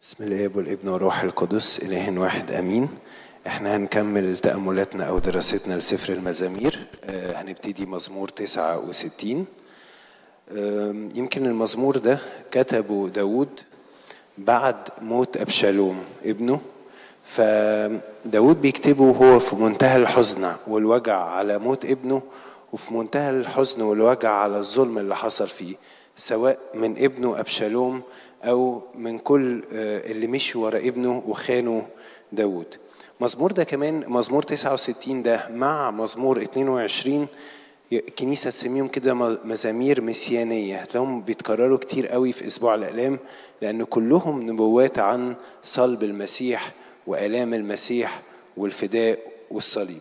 بسم الاب والابن والروح القدس اله واحد امين احنا هنكمل تاملاتنا او دراستنا لسفر المزامير آه، هنبتدي مزمور 69 آم، يمكن المزمور ده كتبه داود بعد موت ابشالوم ابنه فداود بيكتبه وهو في منتهى الحزن والوجع على موت ابنه وفي منتهى الحزن والوجع على الظلم اللي حصل فيه سواء من ابنه ابشالوم او من كل آه، اللي مشوا ورا ابنه وخانوا داود مزمور ده كمان مزمور 69 ده مع مزمور 22 الكنيسة تسميهم كده مزامير مسيانية هتلاقيهم بيتكرروا كتير قوي في أسبوع الآلام لأن كلهم نبوات عن صلب المسيح وآلام المسيح والفداء والصليب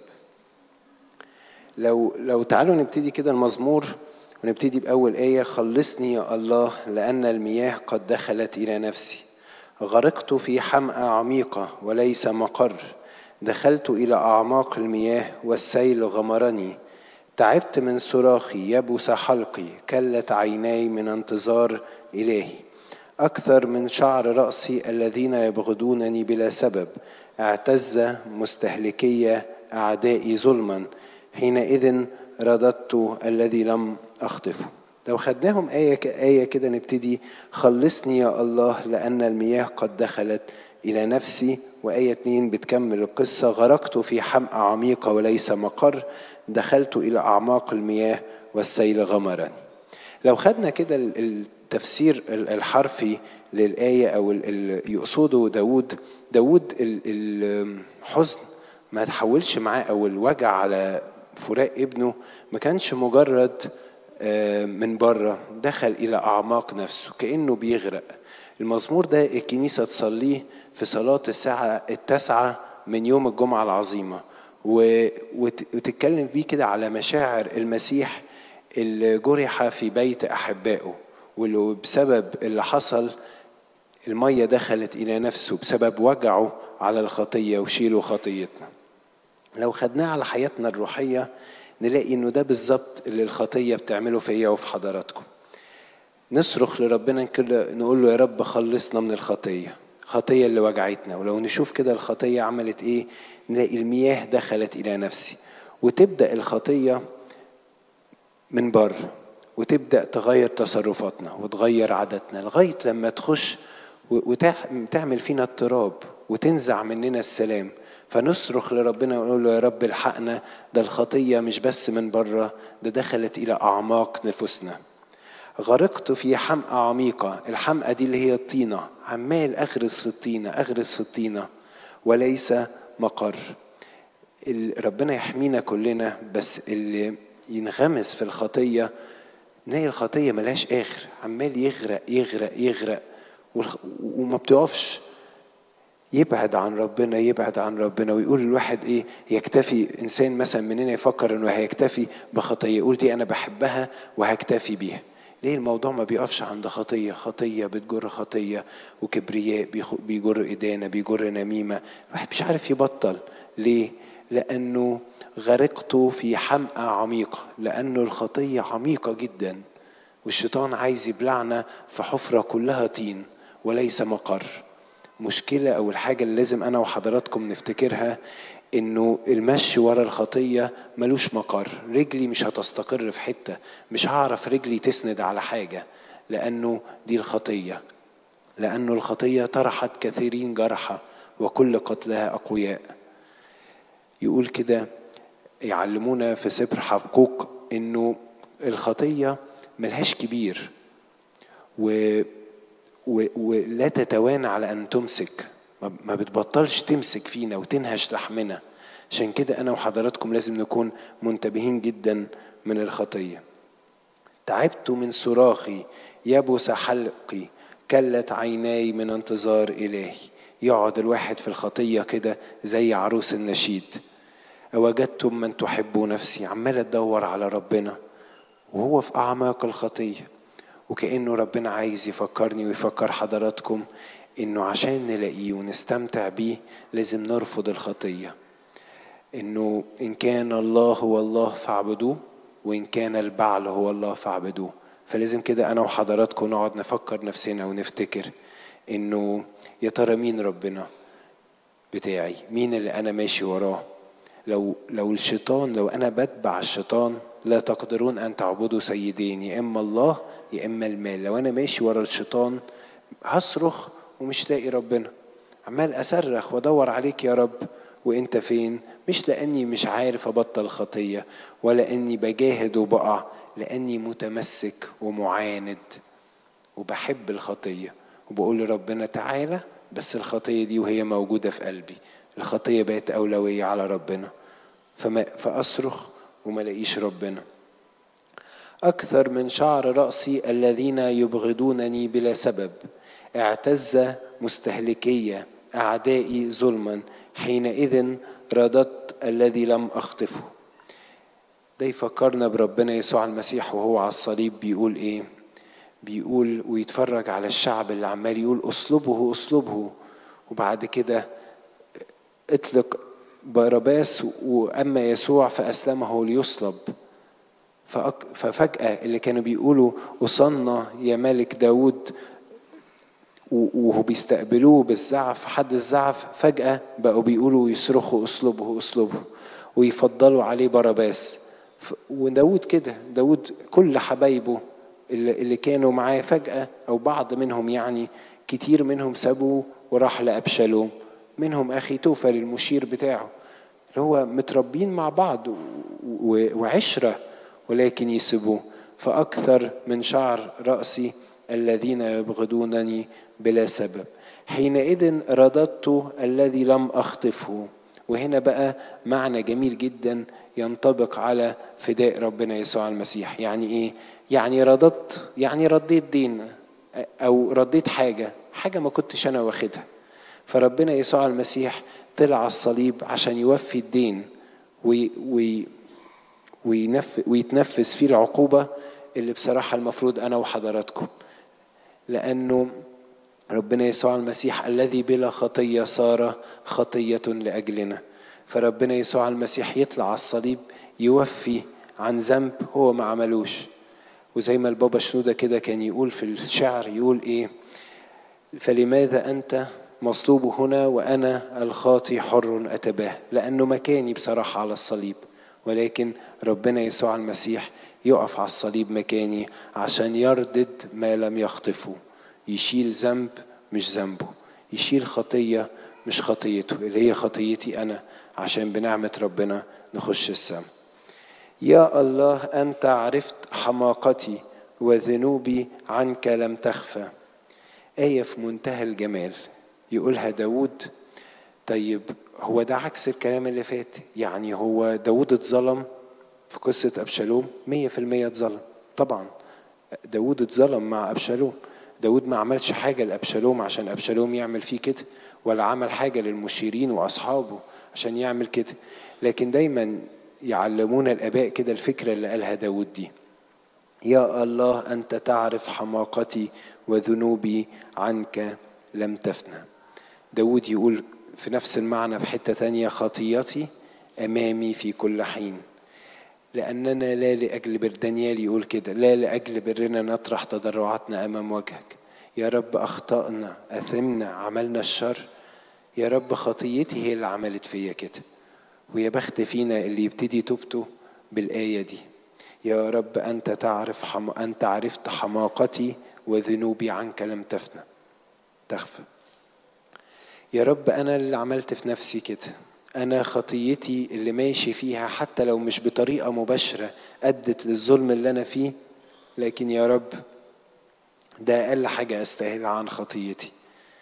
لو لو تعالوا نبتدي كده المزمور ونبتدي بأول آية خلصني يا الله لأن المياه قد دخلت إلى نفسي غرقت في حمأة عميقة وليس مقر دخلت إلى أعماق المياه والسيل غمرني تعبت من صراخي يبس حلقي كلت عيناي من انتظار إلهي أكثر من شعر رأسي الذين يبغضونني بلا سبب اعتز مستهلكي أعدائي ظلما حينئذ رددت الذي لم أخطفه لو خدناهم آية آية كده نبتدي خلصني يا الله لأن المياه قد دخلت إلى نفسي وآية اتنين بتكمل القصة غرقت في حمأة عميقة وليس مقر دخلت إلى أعماق المياه والسيل غمرني لو خدنا كده التفسير الحرفي للآية أو اللي يقصده داود داود الحزن ما تحولش معاه أو الوجع على فراق ابنه ما كانش مجرد من بره دخل إلى أعماق نفسه كأنه بيغرق المزمور ده الكنيسة تصليه في صلاة الساعة التاسعة من يوم الجمعة العظيمة وتتكلم بيه كده على مشاعر المسيح اللي جرح في بيت أحبائه واللي بسبب اللي حصل المية دخلت إلى نفسه بسبب وجعه على الخطية وشيله خطيتنا لو خدناه على حياتنا الروحية نلاقي إنه ده بالظبط اللي الخطية بتعمله فيا وفي حضراتكم نصرخ لربنا كده نقول له يا رب خلصنا من الخطية الخطية اللي وجعتنا ولو نشوف كده الخطية عملت إيه نلاقي المياه دخلت إلى نفسي وتبدأ الخطية من بره وتبدأ تغير تصرفاتنا وتغير عاداتنا لغاية لما تخش وتعمل فينا اضطراب وتنزع مننا السلام فنصرخ لربنا ونقول له يا رب الحقنا ده الخطية مش بس من بره ده دخلت إلى أعماق نفوسنا غرقت في حمأة عميقة الحمأة دي اللي هي الطينة عمال أغرس في الطينة أغرس في الطينة وليس مقر ربنا يحمينا كلنا بس اللي ينغمس في الخطية نلاقي الخطية ملهاش آخر عمال يغرق يغرق يغرق وما بتقفش يبعد عن ربنا يبعد عن ربنا ويقول الواحد ايه يكتفي انسان مثلا مننا يفكر انه هيكتفي بخطيه يقول دي انا بحبها وهكتفي بيها ليه الموضوع ما بيقفش عند خطية خطية بتجر خطية وكبرياء بيجر إدانة بيجر نميمة الواحد مش عارف يبطل ليه لأنه غرقت في حمأة عميقة لأنه الخطية عميقة جدا والشيطان عايز يبلعنا في حفرة كلها طين وليس مقر مشكلة أو الحاجة اللي لازم أنا وحضراتكم نفتكرها إنه المشي ورا الخطية ملوش مقر رجلي مش هتستقر في حتة مش هعرف رجلي تسند على حاجة لأنه دي الخطية لأنه الخطية طرحت كثيرين جرحى وكل قتلها أقوياء يقول كده يعلمونا في سفر حقوق إنه الخطية ملهاش كبير و ولا تتوانى على ان تمسك ما بتبطلش تمسك فينا وتنهش لحمنا عشان كده انا وحضراتكم لازم نكون منتبهين جدا من الخطيه تعبت من صراخي يبس حلقي كلت عيناي من انتظار الهي يقعد الواحد في الخطيه كده زي عروس النشيد أوجدتم من تحبوا نفسي عمال تدور على ربنا وهو في أعماق الخطية وكأنه ربنا عايز يفكرني ويفكر حضراتكم إنه عشان نلاقيه ونستمتع بيه لازم نرفض الخطية إنه إن كان الله هو الله فاعبدوه وإن كان البعل هو الله فاعبدوه فلازم كده أنا وحضراتكم نقعد نفكر نفسنا ونفتكر انه يا ترى مين ربنا بتاعي مين اللي انا ماشي وراه لو لو الشيطان لو انا بتبع الشيطان لا تقدرون ان تعبدوا سيدين يا اما الله يا اما المال لو انا ماشي ورا الشيطان هصرخ ومش لاقي ربنا عمال اصرخ وادور عليك يا رب وانت فين مش لاني مش عارف ابطل خطيه ولا اني بجاهد وبقع لاني متمسك ومعاند وبحب الخطيه وبقول لربنا تعالى بس الخطيه دي وهي موجوده في قلبي الخطيه بقت اولويه على ربنا فما فاصرخ وما لاقيش ربنا اكثر من شعر راسي الذين يبغضونني بلا سبب اعتز مستهلكي اعدائي ظلما حينئذ رددت الذي لم اخطفه ده يفكرنا بربنا يسوع المسيح وهو على الصليب بيقول ايه بيقول ويتفرج على الشعب اللي عمال يقول اصلبه اصلبه وبعد كده اطلق باراباس واما يسوع فاسلمه ليصلب ففجاه اللي كانوا بيقولوا وصلنا يا ملك داود وهو بيستقبلوه بالزعف حد الزعف فجأة بقوا بيقولوا يصرخوا اصلبه اصلبه ويفضلوا عليه باراباس وداود كده داود كل حبايبه اللي كانوا معاه فجأة أو بعض منهم يعني كتير منهم سابوه وراح لأبشالوم منهم أخي توفل المشير بتاعه اللي هو متربين مع بعض وعشرة ولكن يسيبوه فأكثر من شعر رأسي الذين يبغضونني بلا سبب حينئذ رددت الذي لم أخطفه وهنا بقى معنى جميل جدا ينطبق على فداء ربنا يسوع المسيح يعني ايه يعني رددت يعني رديت دين او رديت حاجه حاجه ما كنتش انا واخدها فربنا يسوع المسيح طلع على الصليب عشان يوفي الدين وي وي وينف ويتنفذ فيه العقوبه اللي بصراحه المفروض انا وحضراتكم لانه ربنا يسوع المسيح الذي بلا خطيه صار خطيه لاجلنا فربنا يسوع المسيح يطلع على الصليب يوفي عن ذنب هو ما عملوش وزي ما البابا شنودة كده كان يقول في الشعر يقول ايه فلماذا انت مصلوب هنا وانا الخاطي حر اتباه لانه مكاني بصراحه على الصليب ولكن ربنا يسوع المسيح يقف على الصليب مكاني عشان يردد ما لم يخطفه يشيل ذنب مش ذنبه يشيل خطيه مش خطيته اللي هي خطيتي انا عشان بنعمه ربنا نخش السماء يا الله انت عرفت حماقتي وذنوبي عنك لم تخفى ايه في منتهى الجمال يقولها داود طيب هو ده عكس الكلام اللي فات يعني هو داود اتظلم في قصة أبشالوم مية في المية اتظلم طبعا داود اتظلم مع أبشالوم داود ما عملش حاجة لأبشالوم عشان أبشالوم يعمل فيه كده ولا عمل حاجة للمشيرين وأصحابه عشان يعمل كده لكن دايما يعلمونا الآباء كده الفكرة اللي قالها داود دي يا الله أنت تعرف حماقتي وذنوبي عنك لم تفنى داود يقول في نفس المعنى في حتة تانية خطيتي أمامي في كل حين لأننا لا لأجل بر دانيال يقول كده لا لأجل برنا نطرح تضرعاتنا أمام وجهك يا رب أخطأنا أثمنا عملنا الشر يا رب خطيتي هي اللي عملت فيا كده ويا بخت فينا اللي يبتدي توبته بالآية دي يا رب أنت تعرف حم... أنت عرفت حماقتي وذنوبي عنك لم تفنى تخفى يا رب أنا اللي عملت في نفسي كده أنا خطيتي اللي ماشي فيها حتى لو مش بطريقة مباشرة أدت للظلم اللي أنا فيه لكن يا رب ده أقل حاجة أستاهلها عن خطيتي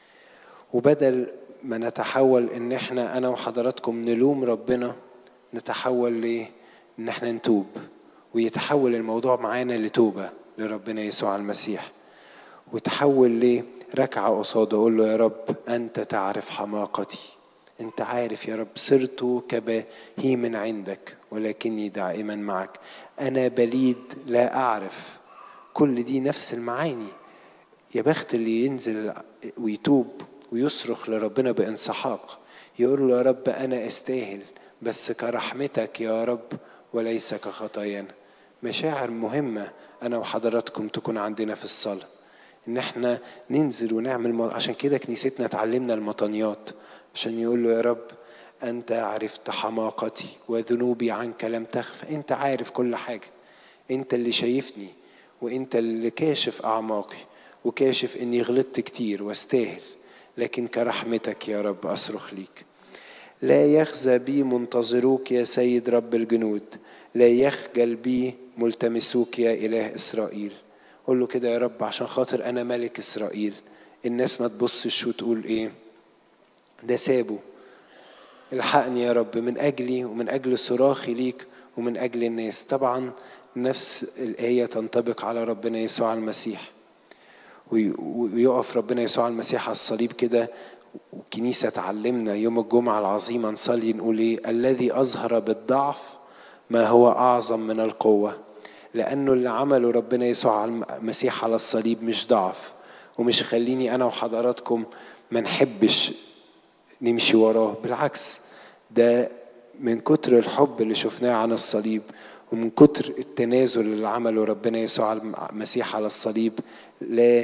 وبدل ما نتحول إن إحنا أنا وحضراتكم نلوم ربنا نتحول ليه؟ إن إحنا نتوب ويتحول الموضوع معانا لتوبة لربنا يسوع المسيح وتحول ليه؟ ركعة قصاده أقول له يا رب أنت تعرف حماقتي أنت عارف يا رب صرت كبهيم عندك ولكني دائما معك أنا بليد لا أعرف كل دي نفس المعاني يا بخت اللي ينزل ويتوب ويصرخ لربنا بانسحاق يقول له يا رب أنا أستاهل بس كرحمتك يا رب وليس كخطايانا مشاعر مهمة أنا وحضراتكم تكون عندنا في الصلاة ان احنا ننزل ونعمل م- عشان كده كنيستنا اتعلمنا المطانيات عشان يقول له يا رب انت عرفت حماقتي وذنوبي عنك لم تخفى انت عارف كل حاجه انت اللي شايفني وانت اللي كاشف اعماقي وكاشف اني غلطت كتير واستاهل لكن كرحمتك يا رب اصرخ ليك لا يخزى بي منتظروك يا سيد رب الجنود لا يخجل بي ملتمسوك يا اله اسرائيل قول له كده يا رب عشان خاطر انا ملك اسرائيل الناس ما تبصش وتقول ايه ده سابه الحقني يا رب من اجلي ومن اجل صراخي ليك ومن اجل الناس طبعا نفس الايه تنطبق على ربنا يسوع المسيح وي- ويقف ربنا يسوع المسيح على الصليب كده والكنيسه تعلمنا يوم الجمعه العظيمه نصلي نقول ايه الذي اظهر بالضعف ما هو اعظم من القوه لانه اللي عمله ربنا يسوع المسيح على الصليب مش ضعف ومش خليني انا وحضراتكم ما نحبش نمشي وراه بالعكس ده من كتر الحب اللي شفناه عن الصليب ومن كتر التنازل اللي عمله ربنا يسوع المسيح على الصليب لا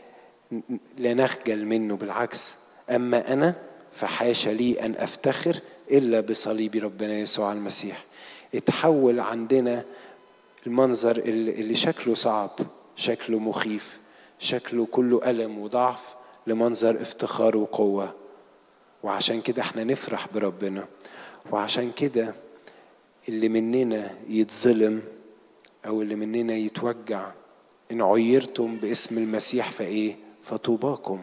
لا نخجل منه بالعكس اما انا فحاشا لي ان افتخر الا بصليب ربنا يسوع المسيح اتحول عندنا المنظر اللي اللي شكله صعب شكله مخيف شكله كله ألم وضعف لمنظر افتخار وقوة وعشان كده احنا نفرح بربنا وعشان كده اللي مننا يتظلم او اللي مننا يتوجع ان عيرتم باسم المسيح فايه فطوباكم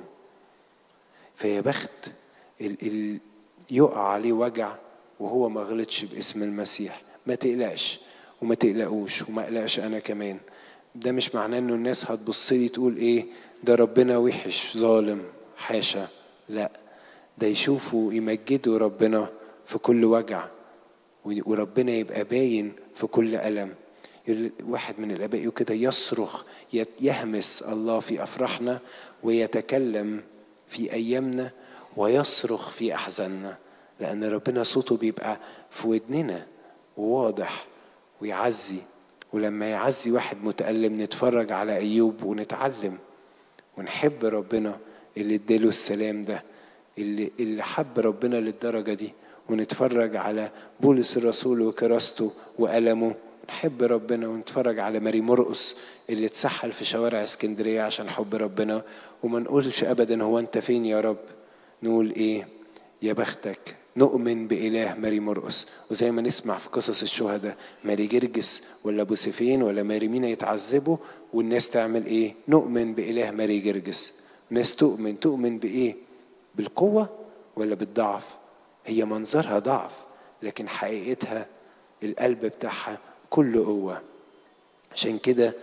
فيا بخت ال ال يقع عليه وجع وهو ما غلطش باسم المسيح ما تقلقش وما تقلقوش وما اقلقش انا كمان ده مش معناه انه الناس هتبص لي تقول ايه ده ربنا وحش ظالم حاشا لا ده يشوفوا يمجدوا ربنا في كل وجع وربنا يبقى باين في كل ألم واحد من الآباء كده يصرخ يهمس الله في أفراحنا ويتكلم في أيامنا ويصرخ في أحزاننا لأن ربنا صوته بيبقى في ودننا وواضح ويعزي ولما يعزي واحد متألم نتفرج على أيوب ونتعلم ونحب ربنا اللي اداله السلام ده اللي, اللي حب ربنا للدرجة دي ونتفرج على بولس الرسول وكراسته وألمه نحب ربنا ونتفرج على ماري مرقس اللي اتسحل في شوارع اسكندرية عشان حب ربنا وما نقولش أبدا هو أنت فين يا رب نقول إيه يا بختك نؤمن بإله ماري مرقس وزي ما نسمع في قصص الشهداء ماري جرجس ولا أبو سفين ولا ماري مينا يتعذبوا والناس تعمل إيه نؤمن بإله ماري جرجس الناس تؤمن تؤمن بإيه بالقوة ولا بالضعف هي منظرها ضعف لكن حقيقتها القلب بتاعها كله قوة عشان كده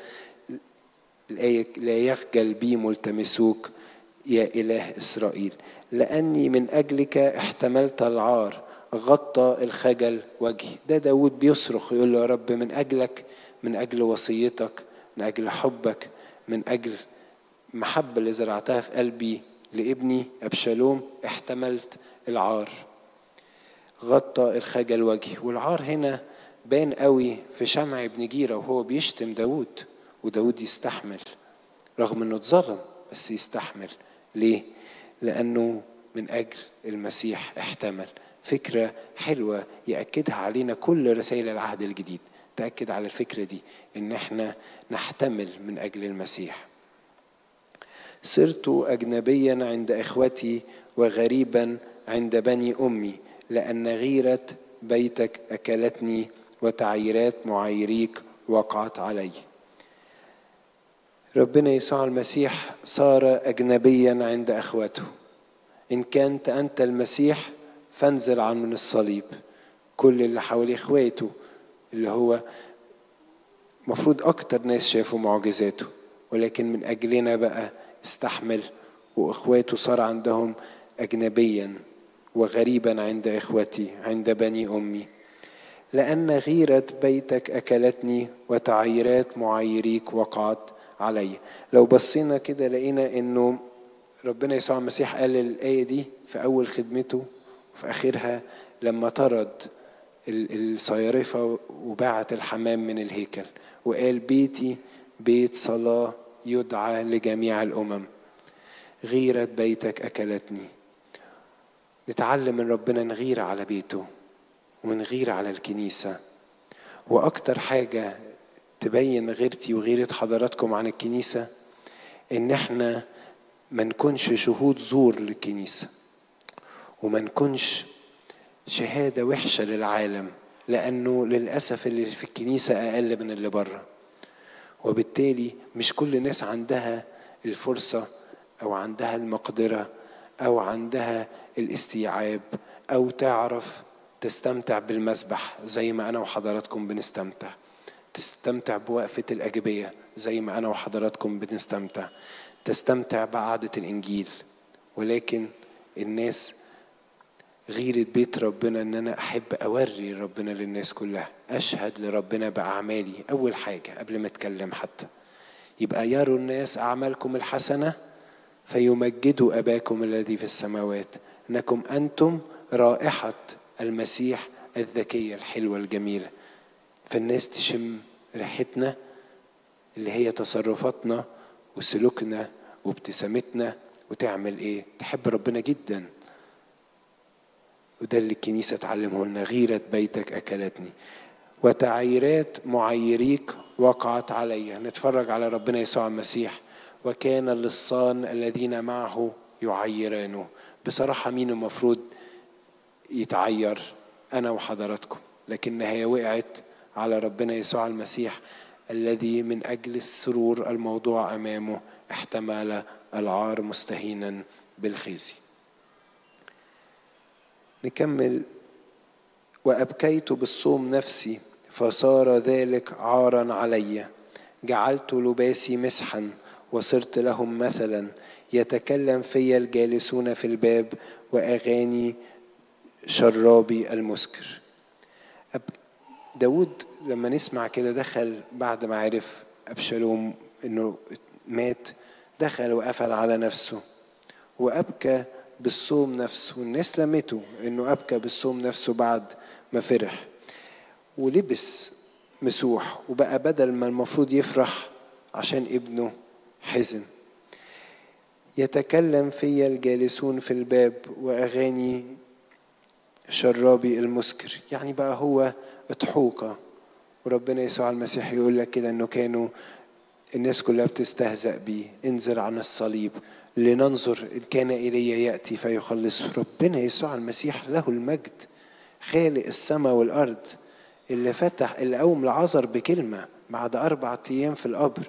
الآية لا يخجل بي ملتمسوك يا إله إسرائيل لأني من أجلك احتملت العار غطى الخجل وجهي ده داود بيصرخ يقول له يا رب من أجلك من أجل وصيتك من أجل حبك من أجل محبة اللي زرعتها في قلبي لابني أبشالوم احتملت العار غطى الخجل وجهي والعار هنا بان قوي في شمع ابن جيرة وهو بيشتم داود وداود يستحمل رغم انه اتظلم بس يستحمل ليه؟ لأنه من أجل المسيح احتمل فكرة حلوة يأكدها علينا كل رسائل العهد الجديد تأكد على الفكرة دي إن احنا نحتمل من أجل المسيح صرت أجنبيا عند إخوتي وغريبا عند بني أمي لأن غيرة بيتك أكلتني وتعييرات معايريك وقعت علي ربنا يسوع المسيح صار أجنبيا عند أخواته إن كنت أنت المسيح فانزل عن من الصليب كل اللي حواليه إخواته اللي هو مفروض أكتر ناس شافوا معجزاته ولكن من أجلنا بقى استحمل وإخواته صار عندهم أجنبيا وغريبا عند إخوتي عند بني أمي لأن غيرة بيتك أكلتني وتعييرات معايريك وقعت علي لو بصينا كده لقينا انه ربنا يسوع المسيح قال الآية دي في أول خدمته وفي آخرها لما طرد الصيارفة وباعت الحمام من الهيكل وقال بيتي بيت صلاة يدعى لجميع الأمم غيرة بيتك أكلتني نتعلم من ربنا نغير على بيته ونغير على الكنيسة وأكتر حاجة تبين غيرتي وغيرة حضراتكم عن الكنيسة إن إحنا ما نكونش شهود زور للكنيسة وما نكونش شهادة وحشة للعالم لأنه للأسف اللي في الكنيسة أقل من اللي بره وبالتالي مش كل الناس عندها الفرصة أو عندها المقدرة أو عندها الاستيعاب أو تعرف تستمتع بالمسبح زي ما أنا وحضراتكم بنستمتع تستمتع بوقفة الأجبية زي ما أنا وحضراتكم بنستمتع تستمتع بقعدة الإنجيل ولكن الناس غيرة بيت ربنا ان انا احب اوري ربنا للناس كلها اشهد لربنا باعمالي اول حاجه قبل ما اتكلم حتى يبقى يروا الناس اعمالكم الحسنه فيمجدوا اباكم الذي في السماوات انكم انتم رائحه المسيح الذكيه الحلوه الجميله فالناس تشم ريحتنا اللي هي تصرفاتنا وسلوكنا وابتسامتنا وتعمل ايه تحب ربنا جدا وده اللي الكنيسة تعلمه لنا غيرة بيتك أكلتني وتعيرات معيريك وقعت علي نتفرج على ربنا يسوع المسيح وكان اللصان الذين معه يعيرانه بصراحة مين المفروض يتعير أنا وحضراتكم لكن هي وقعت على ربنا يسوع المسيح الذي من أجل السرور الموضوع أمامه احتمل العار مستهينا بالخزي نكمل وأبكيت بالصوم نفسي فصار ذلك عارا علي جعلت لباسي مسحا وصرت لهم مثلا يتكلم في الجالسون في الباب وأغاني شرابي المسكر داود لما نسمع كده دخل بعد ما عرف أبشالوم إنه مات دخل وقفل على نفسه وأبكى بالصوم نفسه والناس لمته انه ابكى بالصوم نفسه بعد ما فرح ولبس مسوح وبقى بدل ما المفروض يفرح عشان ابنه حزن يتكلم في الجالسون في الباب واغاني شرابي المسكر يعني بقى هو اضحوكه وربنا يسوع المسيح يقول لك كده انه كانوا الناس كلها بتستهزأ بيه انزل عن الصليب لننظر إن كان إلي يأتي فيخلص ربنا يسوع المسيح له المجد خالق السماء والأرض اللي فتح اللي قوم لعذر بكلمة بعد أربعة أيام في القبر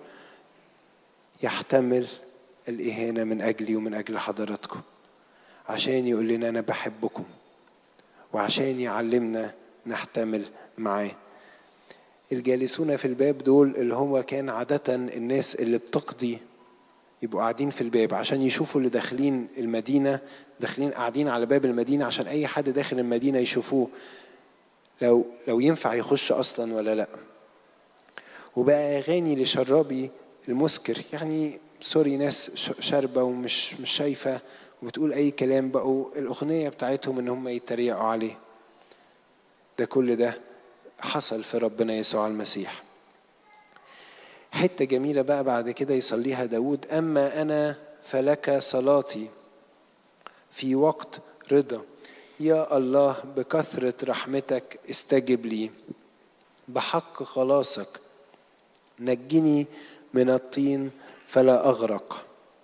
يحتمل الإهانة من أجلي ومن أجل حضراتكم عشان يقول لنا أنا بحبكم وعشان يعلمنا نحتمل معاه الجالسون في الباب دول اللي هو كان عادة الناس اللي بتقضي يبقوا قاعدين في الباب عشان يشوفوا اللي داخلين المدينة داخلين قاعدين على باب المدينة عشان أي حد داخل المدينة يشوفوه لو لو ينفع يخش أصلا ولا لأ وبقى أغاني لشرابي المسكر يعني سوري ناس شاربة ومش مش شايفة وبتقول أي كلام بقوا الأغنية بتاعتهم إن هم يتريقوا عليه ده كل ده حصل في ربنا يسوع المسيح حتة جميلة بقى بعد كده يصليها داود أما أنا فلك صلاتي في وقت رضا يا الله بكثرة رحمتك استجب لي بحق خلاصك نجني من الطين فلا أغرق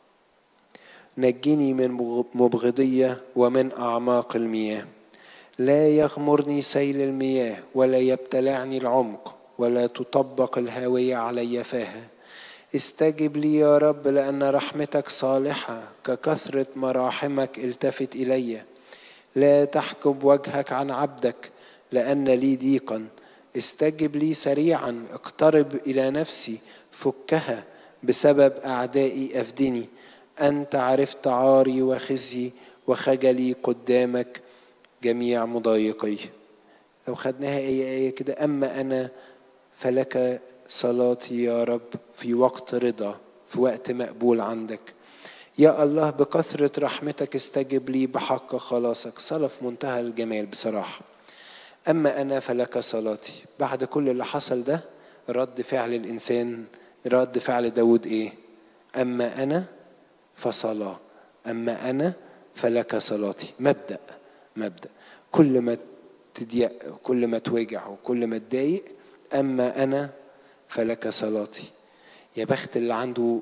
نجني من مبغضية ومن أعماق المياه لا يغمرني سيل المياه ولا يبتلعني العمق ولا تطبق الهاوية علي فاها استجب لي يا رب لأن رحمتك صالحة ككثرة مراحمك التفت إلي لا تحجب وجهك عن عبدك لأن لي ضيقا استجب لي سريعا اقترب إلى نفسي فكها بسبب أعدائي أفدني أنت عرفت عاري وخزي وخجلي قدامك جميع مضايقي لو خدناها آية آية كده أما أنا فلك صلاتي يا رب في وقت رضا في وقت مقبول عندك يا الله بكثرة رحمتك استجب لي بحق خلاصك صلاة في منتهى الجمال بصراحة أما أنا فلك صلاتي بعد كل اللي حصل ده رد فعل الإنسان رد فعل داود إيه أما أنا فصلاة أما أنا فلك صلاتي مبدأ مبدأ كل ما تضيق كل ما توجع وكل ما تضايق أما أنا فلك صلاتي يا بخت اللي عنده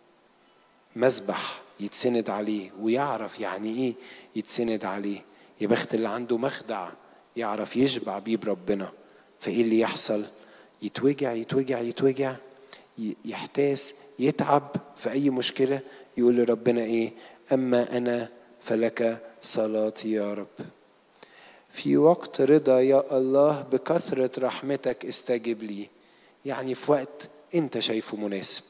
مسبح يتسند عليه ويعرف يعني ايه يتسند عليه يا بخت اللي عنده مخدع يعرف يشبع بيه بربنا فايه اللي يحصل يتوجع يتوجع يتوجع يحتاس يتعب في اي مشكله يقول لربنا ايه اما انا فلك صلاتي يا رب في وقت رضا يا الله بكثره رحمتك استجب لي يعني في وقت انت شايفه مناسب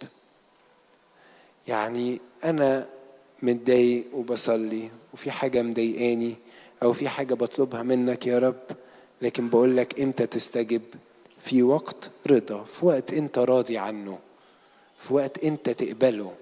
يعني انا متضايق وبصلي وفي حاجه مضايقاني او في حاجه بطلبها منك يا رب لكن بقول لك امتى تستجب في وقت رضا في وقت انت راضي عنه في وقت انت تقبله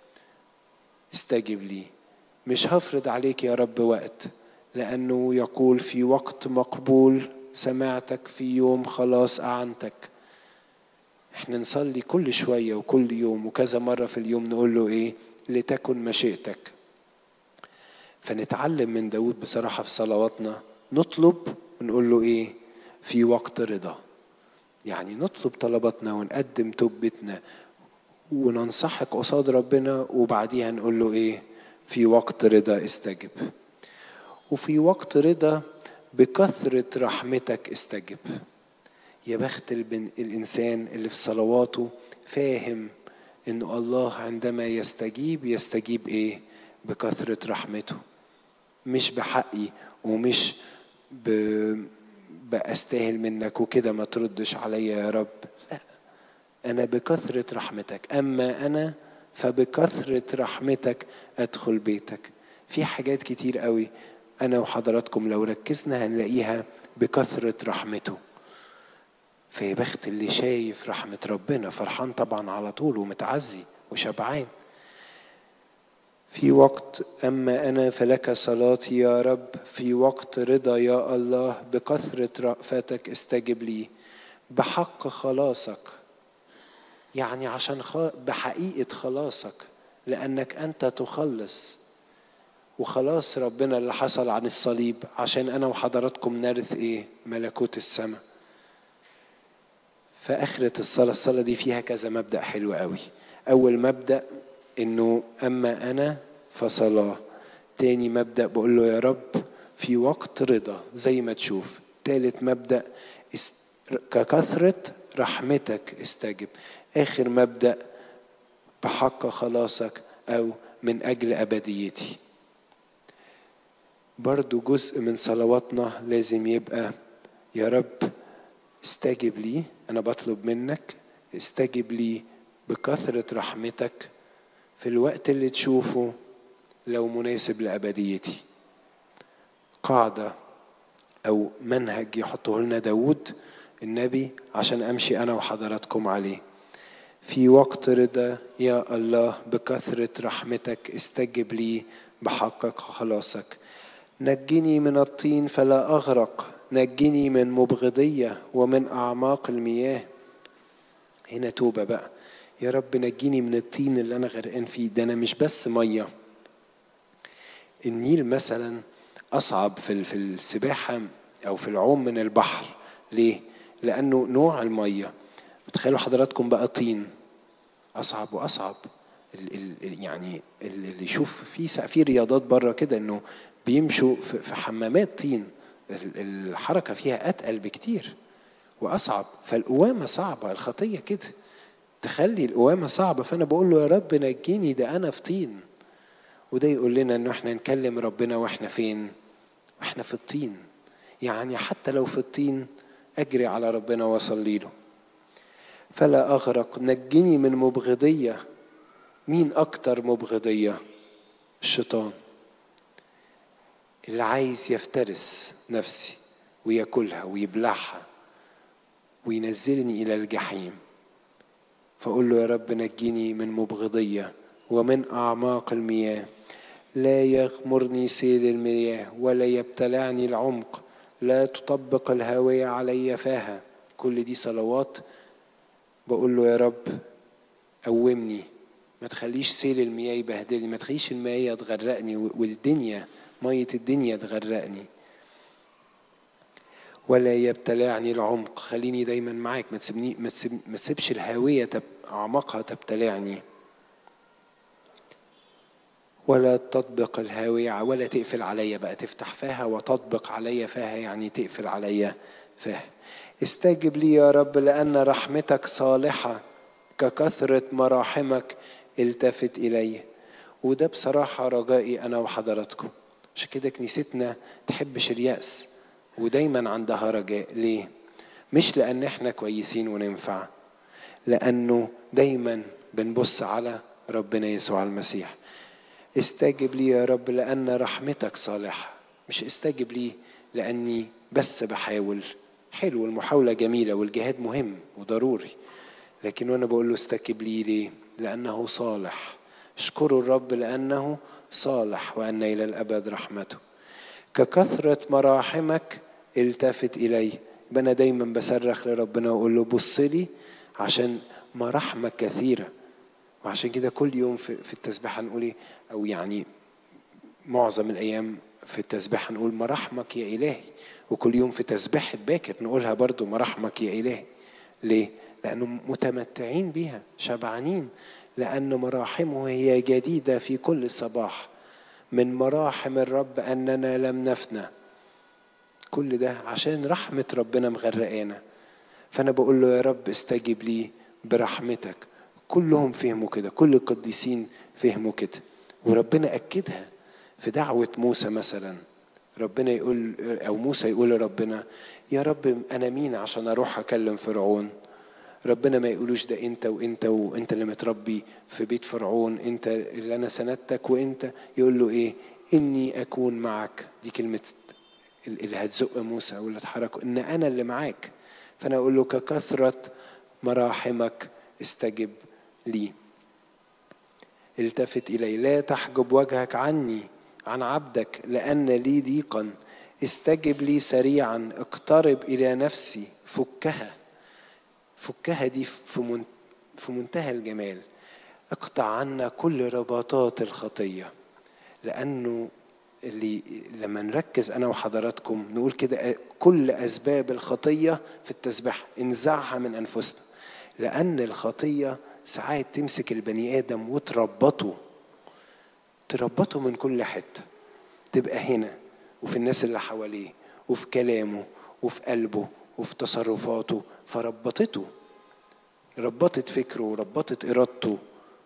استجب لي مش هفرض عليك يا رب وقت لانه يقول في وقت مقبول سمعتك في يوم خلاص اعنتك احنا نصلي كل شوية وكل يوم وكذا مرة في اليوم نقول له ايه لتكن مشيئتك فنتعلم من داود بصراحة في صلواتنا نطلب ونقول له ايه في وقت رضا يعني نطلب طلباتنا ونقدم توبتنا وننصحك قصاد ربنا وبعديها نقول له ايه في وقت رضا استجب وفي وقت رضا بكثرة رحمتك استجب يا بخت الإنسان اللي في صلواته فاهم إن الله عندما يستجيب يستجيب إيه؟ بكثرة رحمته مش بحقي ومش ب... بأستاهل منك وكده ما تردش عليا يا رب لا أنا بكثرة رحمتك أما أنا فبكثرة رحمتك أدخل بيتك في حاجات كتير قوي أنا وحضراتكم لو ركزنا هنلاقيها بكثرة رحمته فيا بخت اللي شايف رحمة ربنا فرحان طبعا على طول ومتعزي وشبعان في وقت أما أنا فلك صلاتي يا رب في وقت رضا يا الله بكثرة رأفتك استجب لي بحق خلاصك يعني عشان خ... بحقيقة خلاصك لأنك أنت تخلص وخلاص ربنا اللي حصل عن الصليب عشان أنا وحضراتكم نرث إيه ملكوت السماء فآخرة الصلاة الصلاة دي فيها كذا مبدأ حلو قوي أول مبدأ إنه أما أنا فصلاة تاني مبدأ بقول له يا رب في وقت رضا زي ما تشوف تالت مبدأ است... ككثرة رحمتك استجب آخر مبدأ بحق خلاصك أو من أجل أبديتي برضو جزء من صلواتنا لازم يبقى يا رب استجب لي أنا بطلب منك استجب لي بكثرة رحمتك في الوقت اللي تشوفه لو مناسب لأبديتي قاعدة أو منهج يحطه لنا داود النبي عشان أمشي أنا وحضراتكم عليه في وقت رضا يا الله بكثرة رحمتك استجب لي بحقك خلاصك نجني من الطين فلا أغرق نجني من مبغضية ومن أعماق المياه هنا توبة بقى يا رب نجيني من الطين اللي أنا غرقان فيه ده أنا مش بس مية النيل مثلا أصعب في في السباحة أو في العوم من البحر ليه؟ لأنه نوع المية تخيلوا حضراتكم بقى طين أصعب وأصعب ال ال يعني اللي يشوف في في رياضات بره كده إنه بيمشوا في حمامات طين الحركة فيها أتقل بكتير وأصعب فالقوامة صعبة الخطية كده تخلي القوامة صعبة فأنا بقول له يا رب نجيني ده أنا في طين وده يقول لنا إنه إحنا نكلم ربنا وإحنا فين؟ وإحنا في الطين يعني حتى لو في الطين أجري على ربنا وأصلي له فلا أغرق نجني من مبغضية مين أكتر مبغضية؟ الشيطان اللي عايز يفترس نفسي وياكلها ويبلعها وينزلني الى الجحيم فاقول له يا رب نجيني من مبغضيه ومن اعماق المياه لا يغمرني سيل المياه ولا يبتلعني العمق لا تطبق الهاوية علي فاها كل دي صلوات بقول له يا رب قومني ما تخليش سيل المياه يبهدلني ما تخليش المياه تغرقني والدنيا مية الدنيا تغرقني ولا يبتلعني العمق خليني دايما معاك ما تسيبني ما, تسيب ما تسيبش الهاوية تب أعماقها تبتلعني ولا تطبق الهاوية ولا تقفل عليا بقى تفتح فاها وتطبق عليا فاها يعني تقفل عليا فاها استجب لي يا رب لأن رحمتك صالحة ككثرة مراحمك التفت إلي وده بصراحة رجائي أنا وحضراتكم عشان كده كنيستنا تحبش اليأس ودايما عندها رجاء ليه؟ مش لأن احنا كويسين وننفع لأنه دايما بنبص على ربنا يسوع المسيح استجب لي يا رب لأن رحمتك صالحة مش استجب لي لأني بس بحاول حلو المحاولة جميلة والجهاد مهم وضروري لكن وأنا بقول له استجب لي ليه لأنه صالح اشكروا الرب لأنه صالح وأن إلى الأبد رحمته ككثرة مراحمك التفت إلي يبقى أنا دايما بصرخ لربنا وأقول له بص لي عشان مراحمك كثيرة وعشان كده كل يوم في, في التسبيحة نقول إيه أو يعني معظم الأيام في التسبيحة نقول مراحمك يا إلهي وكل يوم في تسبيحة باكر نقولها برضو مراحمك يا إلهي ليه؟ لأنه متمتعين بيها شبعانين لأن مراحمه هي جديدة في كل صباح من مراحم الرب أننا لم نفنى كل ده عشان رحمة ربنا مغرقانا فأنا بقول له يا رب استجب لي برحمتك كلهم فهموا كده كل القديسين فهموا كده وربنا أكدها في دعوة موسى مثلا ربنا يقول أو موسى يقول لربنا يا رب أنا مين عشان أروح أكلم فرعون ربنا ما يقولوش ده انت وانت وانت اللي متربي في بيت فرعون انت اللي انا سندتك وانت يقول له ايه اني اكون معك دي كلمه اللي هتزق موسى واللي اتحرك ان انا اللي معاك فانا اقول له ككثره مراحمك استجب لي التفت الي لا تحجب وجهك عني عن عبدك لان لي ضيقا استجب لي سريعا اقترب الى نفسي فكها فكها دي في في منتهى الجمال اقطع عنا كل رباطات الخطيه لانه اللي لما نركز انا وحضراتكم نقول كده كل اسباب الخطيه في التسبيح انزعها من انفسنا لان الخطيه ساعات تمسك البني ادم وتربطه تربطه من كل حته تبقى هنا وفي الناس اللي حواليه وفي كلامه وفي قلبه وفي تصرفاته فربطته ربطت فكره وربطت ارادته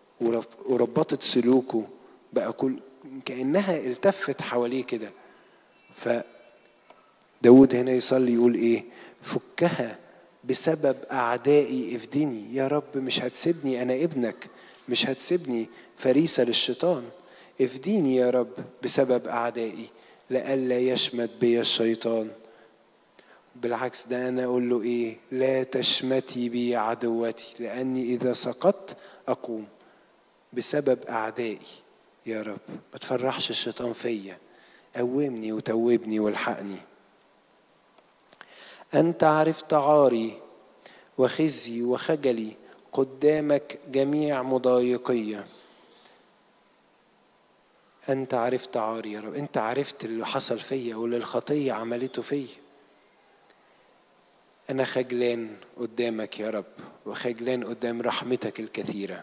وربطت سلوكه بقى كل كانها التفت حواليه كده ف داود هنا يصلي يقول ايه فكها بسبب اعدائي افدني يا رب مش هتسيبني انا ابنك مش هتسيبني فريسه للشيطان افديني يا رب بسبب اعدائي لئلا يشمت بي الشيطان بالعكس ده انا اقول له ايه لا تشمتي بي عدوتي لاني اذا سقطت اقوم بسبب اعدائي يا رب ما تفرحش الشيطان فيا قومني وتوبني والحقني انت عرفت عاري وخزي وخجلي قدامك جميع مضايقيه انت عرفت عاري يا رب انت عرفت اللي حصل فيا واللي الخطيه عملته فيا أنا خجلان قدامك يا رب وخجلان قدام رحمتك الكثيرة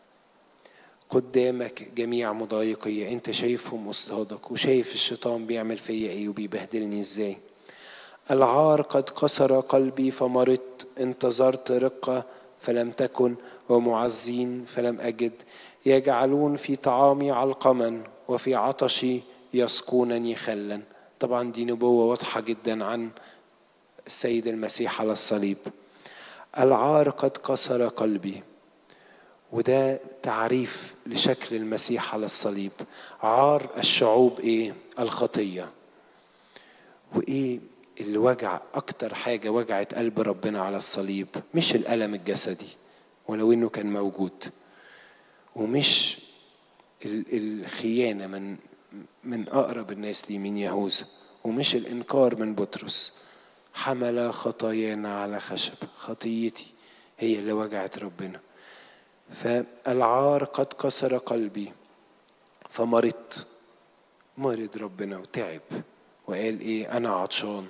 قدامك جميع مضايقية أنت شايفهم قصادك وشايف الشيطان بيعمل فيا إيه وبيبهدلني إزاي العار قد كسر قلبي فمرضت انتظرت رقة فلم تكن ومعزين فلم أجد يجعلون في طعامي علقما وفي عطشي يسقونني خلا طبعا دي نبوة واضحة جدا عن السيد المسيح على الصليب العار قد كسر قلبي وده تعريف لشكل المسيح على الصليب عار الشعوب ايه الخطيه وايه اللي وجع اكتر حاجه وجعت قلب ربنا على الصليب مش الالم الجسدي ولو انه كان موجود ومش الخيانه من من اقرب الناس لي من يهوذا ومش الانكار من بطرس حمل خطايانا على خشب خطيتي هي اللي وجعت ربنا فالعار قد كسر قلبي فمرضت مرض ربنا وتعب وقال ايه انا عطشان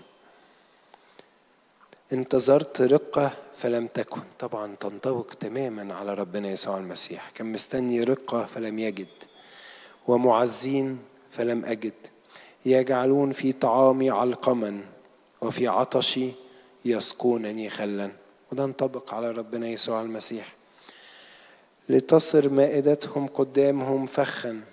انتظرت رقة فلم تكن طبعا تنطبق تماما على ربنا يسوع المسيح كان مستني رقة فلم يجد ومعزين فلم أجد يجعلون في طعامي علقما وفي عطشي يسقونني خلا وده انطبق على ربنا يسوع المسيح لتصر مائدتهم قدامهم فخا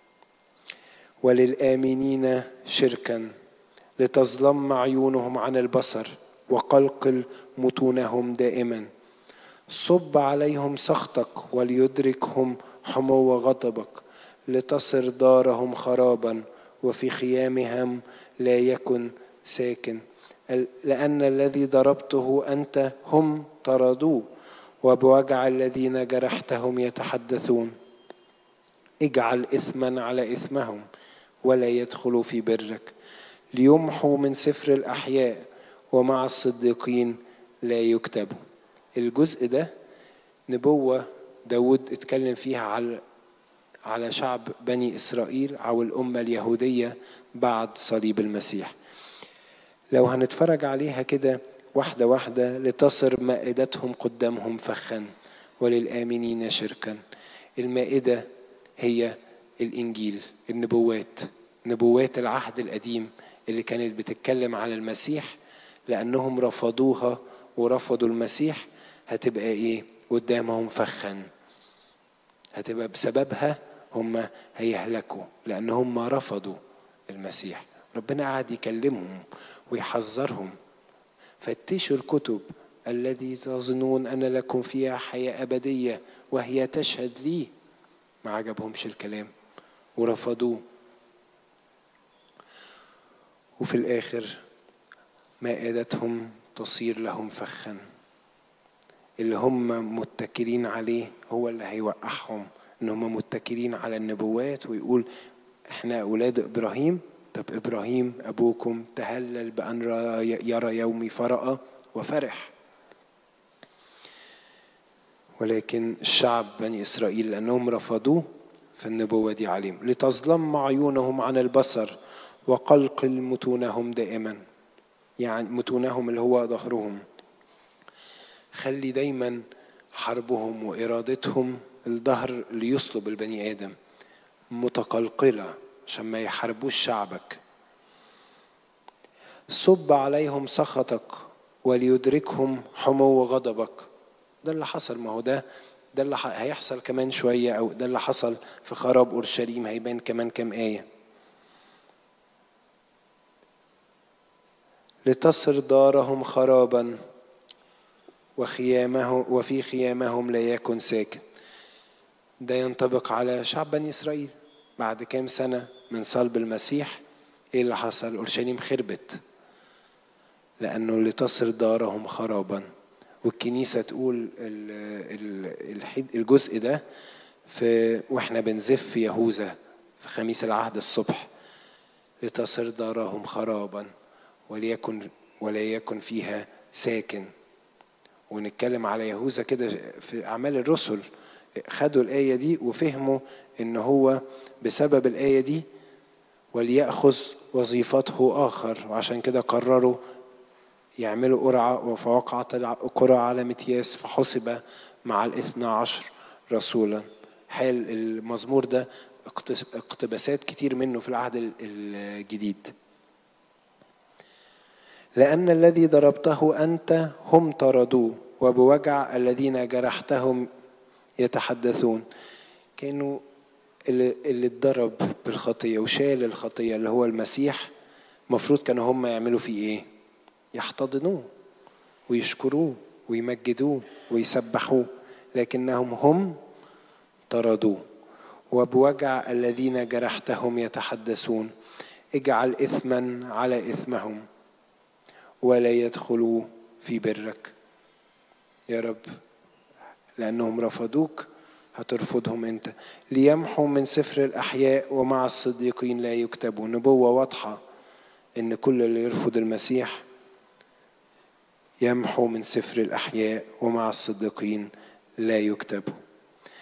وللآمنين شركا لتظلم عيونهم عن البصر وقلقل متونهم دائما صب عليهم سخطك وليدركهم حمو غضبك لتصر دارهم خرابا وفي خيامهم لا يكن ساكن لأن الذي ضربته أنت هم طردوه وبوجع الذين جرحتهم يتحدثون اجعل إثما على إثمهم ولا يدخلوا في برك ليمحوا من سفر الأحياء ومع الصديقين لا يكتبوا الجزء ده نبوة داود اتكلم فيها على على شعب بني إسرائيل أو الأمة اليهودية بعد صليب المسيح لو هنتفرج عليها كده واحدة واحدة لتصر مائدتهم قدامهم فخا وللآمنين شركا المائدة هي الإنجيل النبوات نبوات العهد القديم اللي كانت بتتكلم على المسيح لأنهم رفضوها ورفضوا المسيح هتبقى إيه قدامهم فخا هتبقى بسببها هم هيهلكوا لأن هم رفضوا المسيح ربنا قاعد يكلمهم ويحذرهم فتشوا الكتب الذي تظنون أن لكم فيها حياة أبدية وهي تشهد لي ما عجبهمش الكلام ورفضوه وفي الآخر مائدتهم تصير لهم فخا اللي هم متكلين عليه هو اللي هيوقعهم ان هم متكلين على النبوات ويقول احنا اولاد ابراهيم طب ابراهيم ابوكم تهلل بان يرى يومي فرأى وفرح ولكن الشعب بني اسرائيل لانهم رفضوه فالنبوه دي عليهم لتظلم عيونهم عن البصر وقلقل متونهم دائما يعني متونهم اللي هو ظهرهم خلي دايما حربهم وإرادتهم الظهر اللي يصلب البني آدم متقلقلة عشان ما يحاربوش شعبك صب عليهم سخطك وليدركهم حمو غضبك ده اللي حصل ما هو ده ده اللي هيحصل كمان شوية أو ده اللي حصل في خراب أورشليم هيبان كمان كام آية لتصر دارهم خرابا وخيامه وفي خيامهم لا يكن ساكن ده ينطبق على شعب بني إسرائيل بعد كام سنة من صلب المسيح إيه اللي حصل أورشليم خربت لأنه لتصر دارهم خرابا والكنيسة تقول الجزء ده في واحنا بنزف يهوذا في خميس العهد الصبح لتصر دارهم خرابا وليكن ولا يكن فيها ساكن ونتكلم على يهوذا كده في أعمال الرسل خدوا الآية دي وفهموا إن هو بسبب الآية دي وليأخذ وظيفته آخر وعشان كده قرروا يعملوا قرعة فوقعت قرعة على متياس فحسب مع الاثنى عشر رسولا حال المزمور ده اقتباسات كتير منه في العهد الجديد لأن الذي ضربته أنت هم طردوه وبوجع الذين جرحتهم يتحدثون كانوا اللي, اللي اتضرب بالخطية وشال الخطية اللي هو المسيح المفروض كانوا هم يعملوا فيه ايه يحتضنوه ويشكروه ويمجدوه ويسبحوه لكنهم هم طردوه وبوجع الذين جرحتهم يتحدثون اجعل اثما على اثمهم ولا يدخلوا في برك يا رب لأنهم رفضوك هترفضهم أنت ليمحوا من سفر الأحياء ومع الصديقين لا يكتبوا نبوة واضحة إن كل اللي يرفض المسيح يمحوا من سفر الأحياء ومع الصديقين لا يكتبوا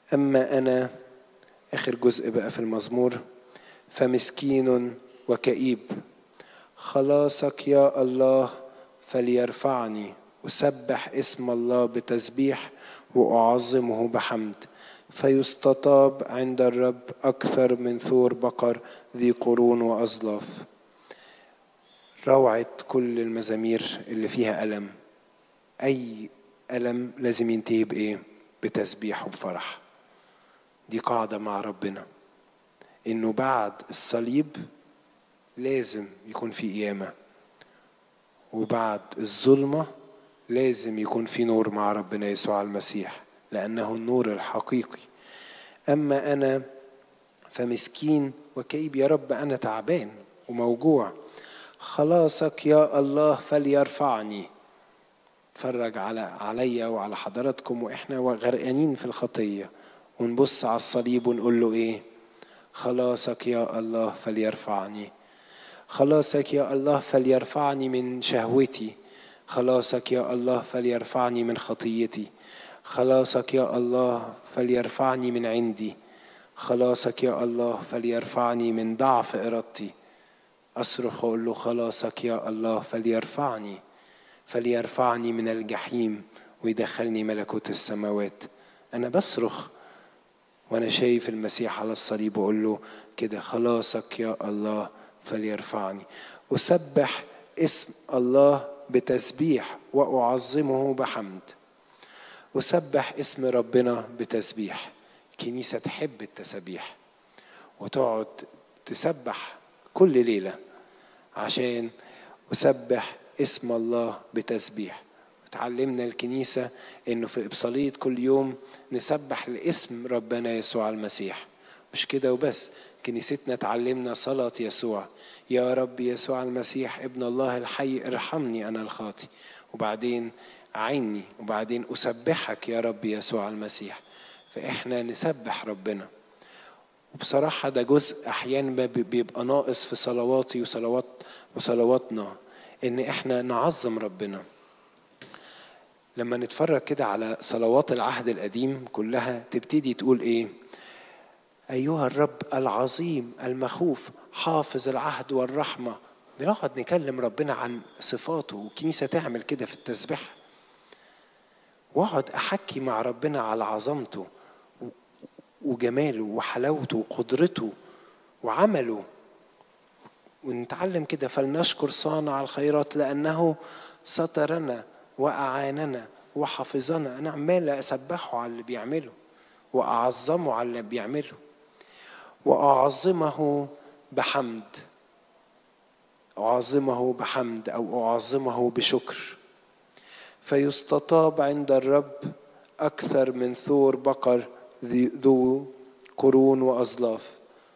أما أنا آخر جزء بقى في المزمور فمسكين وكئيب خلاصك يا الله فليرفعني أسبح اسم الله بتسبيح وأعظمه بحمد فيستطاب عند الرب أكثر من ثور بقر ذي قرون وأظلاف روعة كل المزامير اللي فيها ألم أي ألم لازم ينتهي بإيه؟ بتسبيح وبفرح دي قاعدة مع ربنا إنه بعد الصليب لازم يكون في قيامة وبعد الظلمة لازم يكون في نور مع ربنا يسوع المسيح لأنه النور الحقيقي أما أنا فمسكين وكئيب يا رب أنا تعبان وموجوع خلاصك يا الله فليرفعني اتفرج على عليا وعلى حضراتكم واحنا غرقانين في الخطيه ونبص على الصليب ونقول له ايه خلاصك يا الله فليرفعني خلاصك يا الله فليرفعني من شهوتي خلاصك يا الله فليرفعني من خطيتي خلاصك يا الله فليرفعني من عندي خلاصك يا الله فليرفعني من ضعف ارادتي اصرخ واقول له خلاصك يا الله فليرفعني فليرفعني من الجحيم ويدخلني ملكوت السماوات انا بصرخ وانا شايف المسيح على الصليب واقول له كده خلاصك يا الله فليرفعني اسبح اسم الله بتسبيح واعظمه بحمد اسبح اسم ربنا بتسبيح الكنيسه تحب التسبيح وتقعد تسبح كل ليله عشان اسبح اسم الله بتسبيح تعلمنا الكنيسة إنه في إبصالية كل يوم نسبح لاسم ربنا يسوع المسيح مش كده وبس كنيستنا تعلمنا صلاة يسوع يا رب يسوع المسيح ابن الله الحي ارحمني أنا الخاطي وبعدين عيني وبعدين أسبحك يا رب يسوع المسيح فإحنا نسبح ربنا وبصراحة ده جزء أحيانا بيبقى ناقص في صلواتي وصلوات وصلواتنا إن إحنا نعظم ربنا لما نتفرج كده على صلوات العهد القديم كلها تبتدي تقول ايه ايها الرب العظيم المخوف حافظ العهد والرحمه بنقعد نكلم ربنا عن صفاته والكنيسه تعمل كده في التسبيح واقعد احكي مع ربنا على عظمته وجماله وحلاوته وقدرته وعمله ونتعلم كده فلنشكر صانع الخيرات لانه سترنا وأعاننا وحفظنا أنا عمال أسبحه على اللي بيعمله وأعظمه على اللي بيعمله وأعظمه بحمد أعظمه بحمد أو أعظمه بشكر فيستطاب عند الرب أكثر من ثور بقر ذو قرون وأظلاف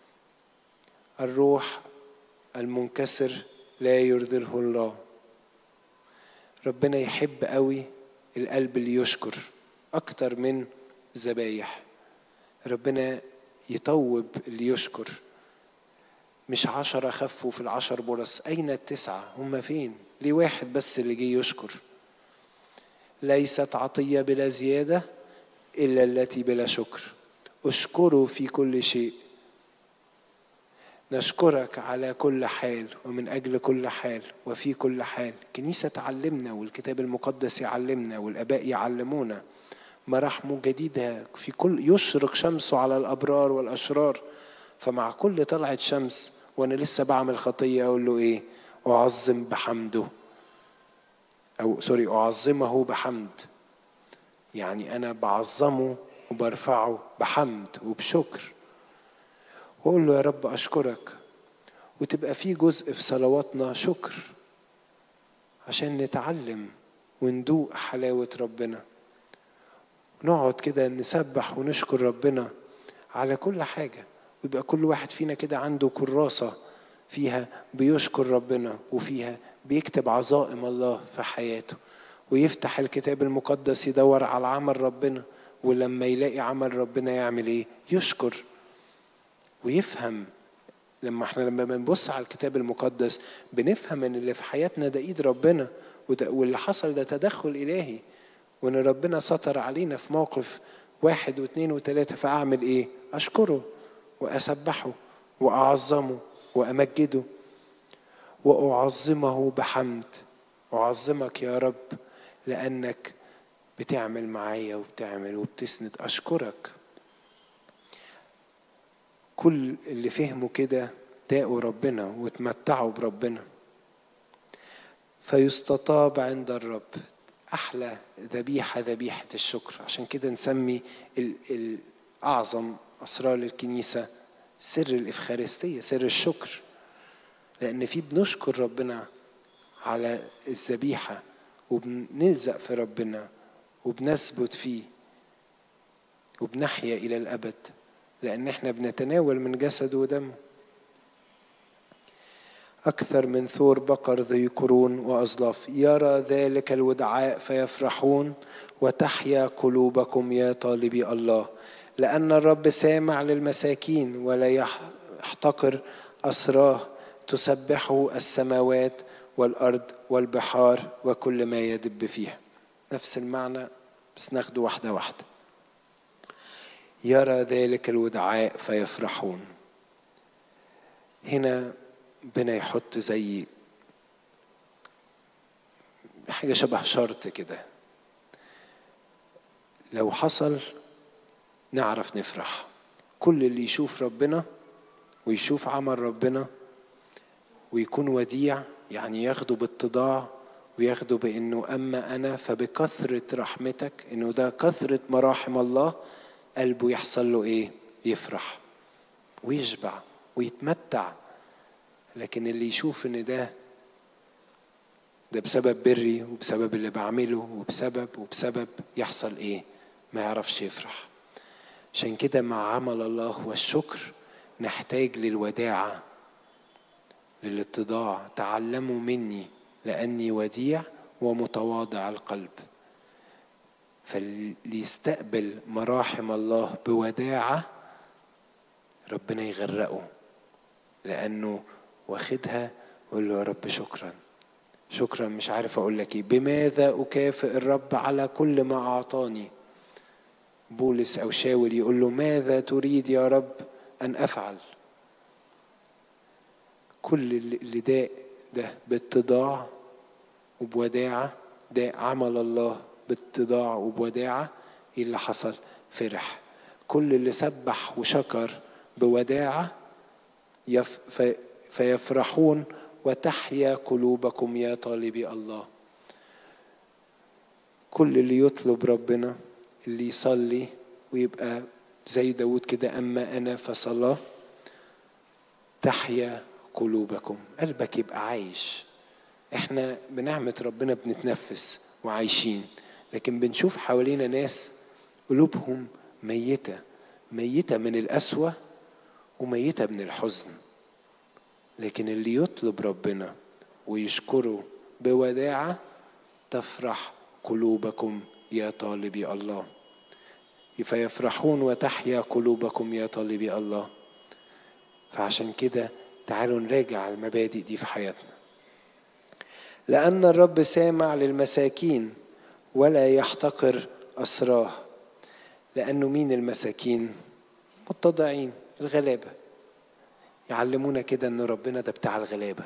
الروح المنكسر لا يرذله الله ربنا يحب قوي القلب اللي يشكر أكتر من ذبايح ربنا يطوب اللي يشكر مش عشرة خفوا في العشر برص أين التسعة هم فين ليه واحد بس اللي جه يشكر ليست عطية بلا زيادة إلا التي بلا شكر اشكروا في كل شيء نشكرك على كل حال ومن أجل كل حال وفي كل حال كنيسة تعلمنا والكتاب المقدس يعلمنا والآباء يعلمونا مراحمه جديدة في كل يشرق شمسه على الأبرار والأشرار فمع كل طلعة شمس وأنا لسه بعمل خطية أقول له إيه أعظم بحمده أو سوري أعظمه بحمد يعني أنا بعظمه وبرفعه بحمد وبشكر وأقول له يا رب أشكرك وتبقى في جزء في صلواتنا شكر عشان نتعلم وندوق حلاوة ربنا ونقعد كده نسبح ونشكر ربنا على كل حاجة ويبقى كل واحد فينا كده عنده كراسة فيها بيشكر ربنا وفيها بيكتب عظائم الله في حياته ويفتح الكتاب المقدس يدور على عمل ربنا ولما يلاقي عمل ربنا يعمل ايه يشكر ويفهم لما احنا لما بنبص على الكتاب المقدس بنفهم ان اللي في حياتنا ده ايد ربنا واللي حصل ده تدخل الهي وان ربنا ستر علينا في موقف واحد واثنين وثلاثة فأعمل إيه؟ أشكره وأسبحه وأعظمه وأمجده وأعظمه بحمد أعظمك يا رب لأنك بتعمل معايا وبتعمل وبتسند أشكرك كل اللي فهموا كده داقوا ربنا وتمتعوا بربنا فيستطاب عند الرب أحلى ذبيحة ذبيحة الشكر عشان كده نسمي الأعظم أسرار الكنيسة سر الإفخارستية سر الشكر لأن في بنشكر ربنا على الذبيحة وبنلزق في ربنا وبنثبت فيه وبنحيا إلى الأبد لأن احنا بنتناول من جسده ودمه أكثر من ثور بقر ذي قرون وأظلاف يرى ذلك الودعاء فيفرحون وتحيا قلوبكم يا طالبي الله لأن الرب سامع للمساكين ولا يحتقر أسراه تسبحه السماوات والأرض والبحار وكل ما يدب فيها نفس المعنى بس ناخده واحدة واحدة يرى ذلك الودعاء فيفرحون هنا ربنا يحط زي حاجة شبه شرط كده لو حصل نعرف نفرح كل اللي يشوف ربنا ويشوف عمل ربنا ويكون وديع يعني ياخده باتضاع وياخده بانه اما انا فبكثره رحمتك انه ده كثره مراحم الله قلبه يحصل له ايه يفرح ويشبع ويتمتع لكن اللي يشوف ان ده ده بسبب بري وبسبب اللي بعمله وبسبب وبسبب يحصل ايه ما يعرفش يفرح عشان كده مع عمل الله والشكر نحتاج للوداعة للاتضاع تعلموا مني لأني وديع ومتواضع القلب فاللي يستقبل مراحم الله بوداعة ربنا يغرقه لأنه واخدها ويقول له يا رب شكرا شكرا مش عارف أقول لك إيه بماذا أكافئ الرب على كل ما أعطاني بولس أو شاول يقول له ماذا تريد يا رب أن أفعل كل اللي داء ده باتضاع وبوداعة ده عمل الله باتضاع وبوداعة ايه اللي حصل فرح كل اللي سبح وشكر بوداعة يف فيفرحون وتحيا قلوبكم يا طالبي الله كل اللي يطلب ربنا اللي يصلي ويبقى زي داود كده أما أنا فصلاة تحيا قلوبكم قلبك يبقى عايش احنا بنعمة ربنا بنتنفس وعايشين لكن بنشوف حوالينا ناس قلوبهم ميتة ميتة من القسوة وميتة من الحزن لكن اللي يطلب ربنا ويشكره بوداعة تفرح قلوبكم يا طالبي الله فيفرحون وتحيا قلوبكم يا طالبي الله فعشان كده تعالوا نراجع المبادئ دي في حياتنا لأن الرب سامع للمساكين ولا يحتقر أسراه لأنه مين المساكين متضعين الغلابة يعلمونا كده أن ربنا ده بتاع الغلابة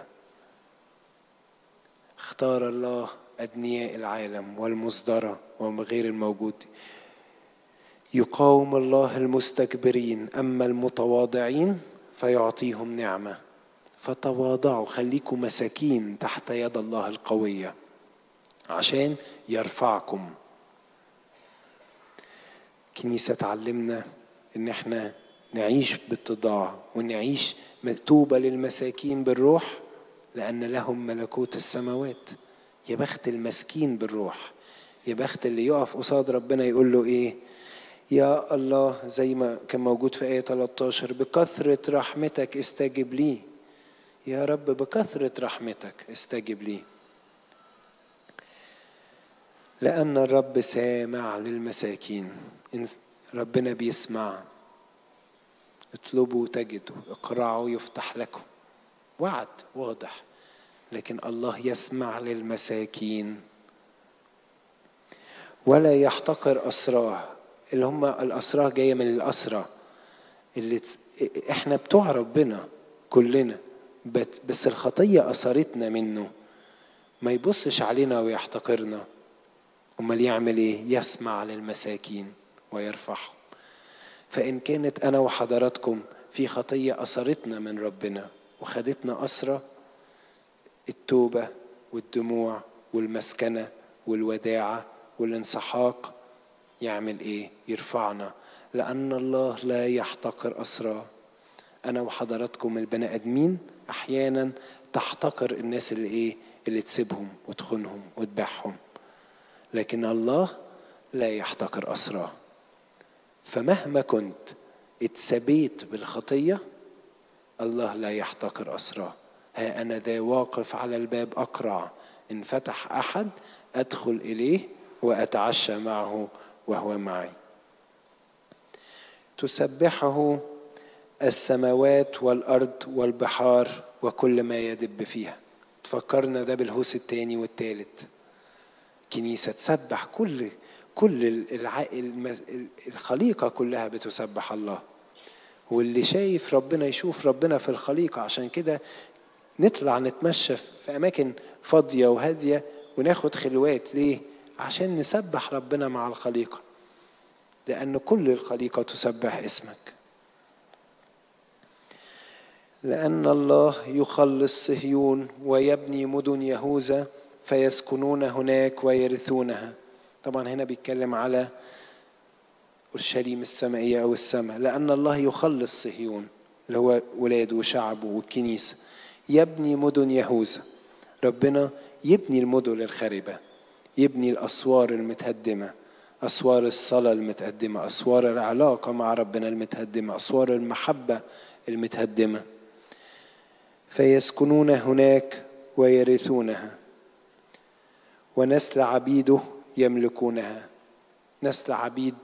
اختار الله أدنياء العالم والمصدرة وغير الموجود يقاوم الله المستكبرين أما المتواضعين فيعطيهم نعمة فتواضعوا خليكم مساكين تحت يد الله القوية عشان يرفعكم كنيسة تعلمنا ان احنا نعيش باتضاع ونعيش مكتوبة للمساكين بالروح لأن لهم ملكوت السماوات يا بخت المسكين بالروح يا بخت اللي يقف قصاد ربنا يقول له ايه يا الله زي ما كان موجود في آية 13 بكثرة رحمتك استجب لي يا رب بكثرة رحمتك استجب لي لأن الرب سامع للمساكين ربنا بيسمع اطلبوا تجدوا اقرعوا يفتح لكم وعد واضح لكن الله يسمع للمساكين ولا يحتقر أسراه اللي هم الأسرى جاية من الأسرة اللي احنا بتوع ربنا كلنا بس الخطية أثرتنا منه ما يبصش علينا ويحتقرنا امال يعمل ايه يسمع للمساكين ويرفعهم فان كانت انا وحضراتكم في خطيه اثرتنا من ربنا وخدتنا اسرى التوبه والدموع والمسكنه والوداعه والانسحاق يعمل ايه يرفعنا لان الله لا يحتقر اسرى انا وحضراتكم البني ادمين احيانا تحتقر الناس اللي ايه اللي تسيبهم وتخونهم وتبيعهم لكن الله لا يحتقر أسراه فمهما كنت اتسبيت بالخطية الله لا يحتقر أسراه ها أنا ذا واقف على الباب أقرع إن فتح أحد أدخل إليه وأتعشى معه وهو معي تسبحه السماوات والأرض والبحار وكل ما يدب فيها تفكرنا ده بالهوس الثاني والثالث كنيسة تسبح كل كل الع... الخليقة كلها بتسبح الله واللي شايف ربنا يشوف ربنا في الخليقة عشان كده نطلع نتمشى في أماكن فاضية وهادية وناخد خلوات ليه؟ عشان نسبح ربنا مع الخليقة لأن كل الخليقة تسبح اسمك لأن الله يخلص صهيون ويبني مدن يهوذا فيسكنون هناك ويرثونها طبعا هنا بيتكلم على اورشليم السمائيه او السماء لان الله يخلص صهيون اللي هو ولاده وشعبه والكنيسه يبني مدن يهوذا ربنا يبني المدن الخربه يبني الاسوار المتهدمه اسوار الصلاه المتقدمه اسوار العلاقه مع ربنا المتهدمه اسوار المحبه المتهدمه فيسكنون هناك ويرثونها ونسل عبيده يملكونها نسل عبيد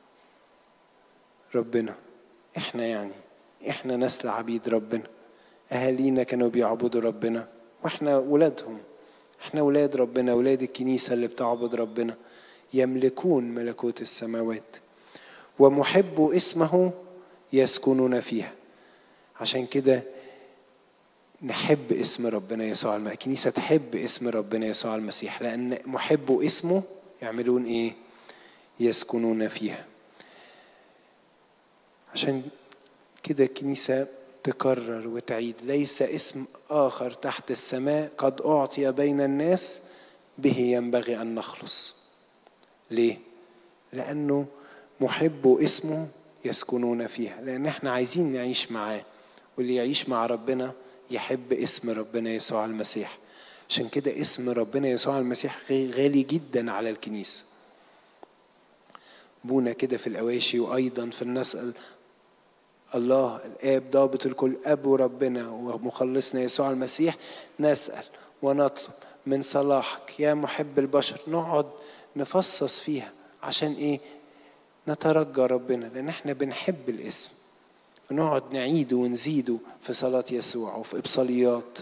ربنا احنا يعني احنا نسل عبيد ربنا اهالينا كانوا بيعبدوا ربنا واحنا ولادهم احنا ولاد ربنا ولاد الكنيسه اللي بتعبد ربنا يملكون ملكوت السماوات ومحب اسمه يسكنون فيها عشان كده نحب اسم ربنا يسوع المسيح الكنيسة تحب اسم ربنا يسوع المسيح لأن محبوا اسمه يعملون إيه يسكنون فيها عشان كده الكنيسة تكرر وتعيد ليس اسم آخر تحت السماء قد أعطي بين الناس به ينبغي أن نخلص ليه؟ لأنه محب اسمه يسكنون فيها لأن احنا عايزين نعيش معاه واللي يعيش مع ربنا يحب اسم ربنا يسوع المسيح عشان كده اسم ربنا يسوع المسيح غالي جدا على الكنيسة بونا كده في الأواشي وأيضا في النسأل الله الآب ضابط الكل أبو ربنا ومخلصنا يسوع المسيح نسأل ونطلب من صلاحك يا محب البشر نقعد نفصص فيها عشان إيه نترجى ربنا لأن احنا بنحب الاسم ونقعد نعيده ونزيده في صلاة يسوع وفي إبصاليات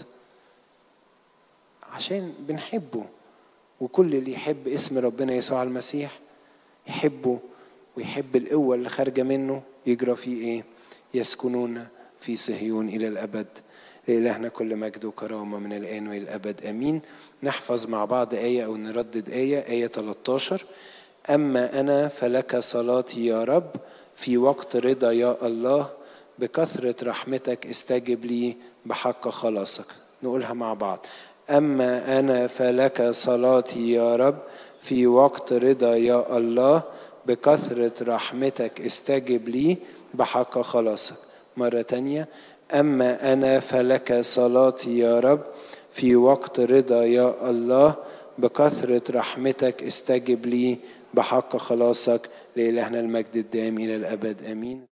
عشان بنحبه وكل اللي يحب اسم ربنا يسوع المسيح يحبه ويحب القوة اللي خارجة منه يجرى فيه إيه؟ يسكنون في صهيون إلى الأبد لإلهنا كل مجد وكرامة من الآن وإلى الأبد آمين نحفظ مع بعض آية أو نردد آية آية 13 أما أنا فلك صلاتي يا رب في وقت رضا يا الله بكثرة رحمتك استجب لي بحق خلاصك نقولها مع بعض أما أنا فلك صلاتي يا رب في وقت رضا يا الله بكثرة رحمتك استجب لي بحق خلاصك مرة تانية أما أنا فلك صلاتي يا رب في وقت رضا يا الله بكثرة رحمتك استجب لي بحق خلاصك لإلهنا المجد الدائم إلى الأبد آمين